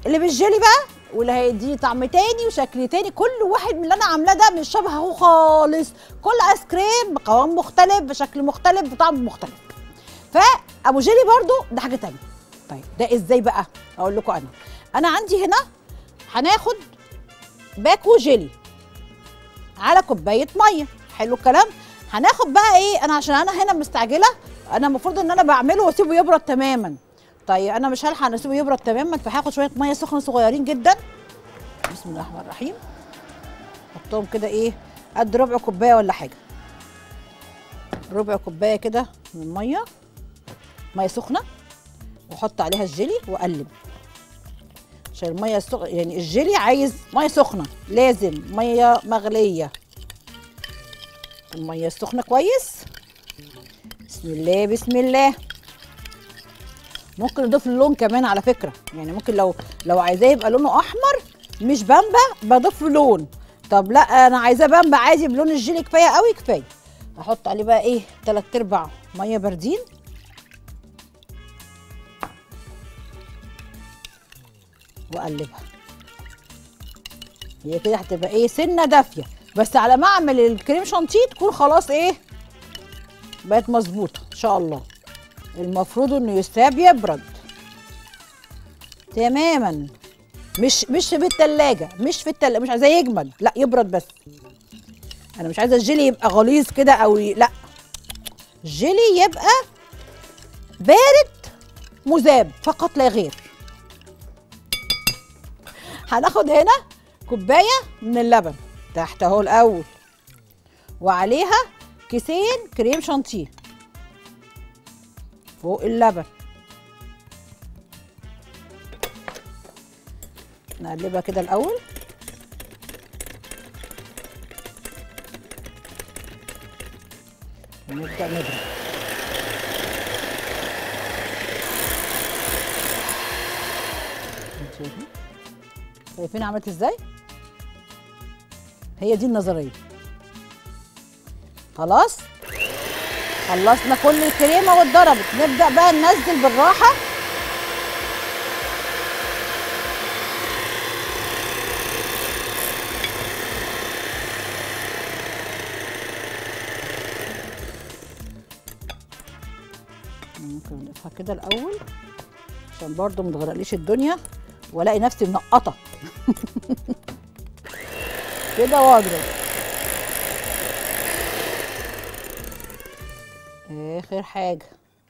اللي بالجيلي بقى واللي هيديني طعم تاني وشكل تاني كل واحد من اللي انا عاملاه ده مش شبه اهو خالص كل ايس كريم بقوام مختلف بشكل مختلف بطعم مختلف فابو جيلي برضو ده حاجه تانية طيب ده ازاي بقى اقول لكم انا انا عندي هنا هناخد باكو جيلي على كوبايه ميه حلو الكلام هناخد بقى ايه انا عشان انا هنا مستعجله انا المفروض ان انا بعمله واسيبه يبرد تماما طيب انا مش هلحق اسيبه يبرد تماما فهاخد شويه ميه سخنه صغيرين جدا بسم الله الرحمن الرحيم احطهم كده ايه قد ربع كوبايه ولا حاجه ربع كوبايه كده من الميه ميه سخنه واحط عليها الجيلي واقلب عشان الميه السخ... يعني الجيلي عايز ميه سخنه لازم ميه مغليه الميه السخنه كويس بسم الله بسم الله ممكن نضيف اللون كمان على فكره يعني ممكن لو لو عايزاه يبقى لونه احمر مش بامبا بضيف له لون طب لا انا عايزاه بامبا عادي بلون الجيلي كفايه قوي كفايه احط عليه بقى ايه تلات ارباع ميه باردين واقلبها هي كده هتبقى ايه سنه دافيه بس على ما اعمل الكريم شانتيه تكون خلاص ايه بقت مظبوطه ان شاء الله المفروض انه يساب يبرد تماما مش مش في التلاجة مش في التلاجة مش عايزاه يجمد لا يبرد بس انا مش عايزه الجيلي يبقى غليظ كده او ي... لا الجيلي يبقى بارد مذاب فقط لا غير هناخد هنا كوبايه من اللبن تحت اهو الاول وعليها كيسين كريم شانتيه فوق اللبن نقلبها كده الاول ونبدا نضرب شايفين شايفين عملت ازاي هي دي النظريه خلاص خلصنا كل الكريمه واتضربت نبدا بقى ننزل بالراحه ممكن نضيفها كده الاول عشان برضو ما تغرقليش الدنيا والاقي نفسي منقطه كده واضرب اخر حاجه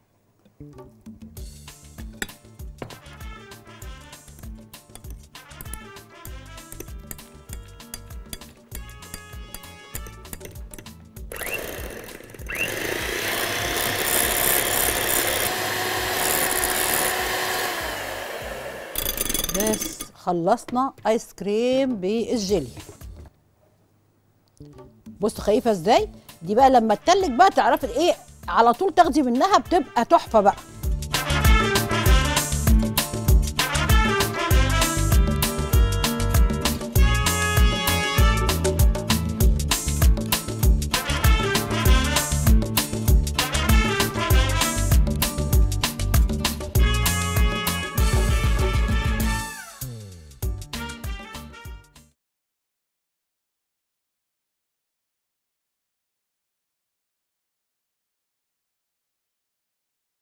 بس خلصنا ايس كريم بالجيلي بصوا خايفه ازاي دي بقى لما تتلج بقى تعرفي ايه على طول تاخدي منها بتبقى تحفه بقى